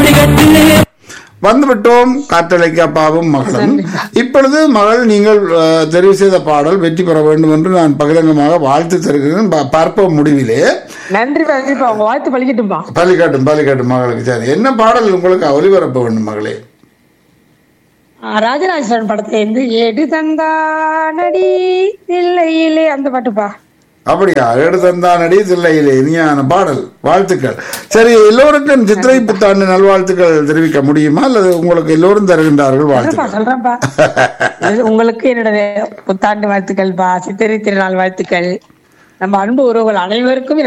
வந்துவிட்டோம் காற்றலைக்கு அப்பாவும் மகளும் இப்பொழுது மகள் நீங்கள் அஹ், தெரிவு செய்த பாடல் வெற்றி பெற வேண்டும் என்று நான் பகிரங்கமாக வாழ்த்து தருகிறேன் ப- பார்ப்போம் முடிவிலே நன்றிப்பா நன்றிப்பா உங்க வாழ்த்து பழிக்கட்டும்பா பள்ளிக்காட்டும் பள்ளிக்காட்டும் மகளுக்கு சரி என்ன பாடல் உங்களுக்கு ஒலிபரப்ப வேண்டும் மகளே ஆ, ராஜராஜன் படத்துல இருந்து எடு தந்தானடி இல்லையிலே அந்த பாட்டுப்பா அப்படியா எடுத்தந்தானடி தில்லையிலே இனியான பாடல் வாழ்த்துக்கள் சரி எல்லோருக்கும் சித்திரை புத்தாண்டு நல்வாழ்த்துக்கள் தெரிவிக்க முடியுமா அல்லது உங்களுக்கு எல்லோரும் தருகின்றார்கள் சொல்றேன்ப்பா வாழ்த்துக்கள் சொல்றேன்ப்பா இது உங்களுக்கு என்னோட புத்தாண்டு வாழ்த்துக்கள்ப்பா சித்திரை திருநாள் வாழ்த்துக்கள் நம்ம அன்பு உறவுகள் அனைவருக்கும்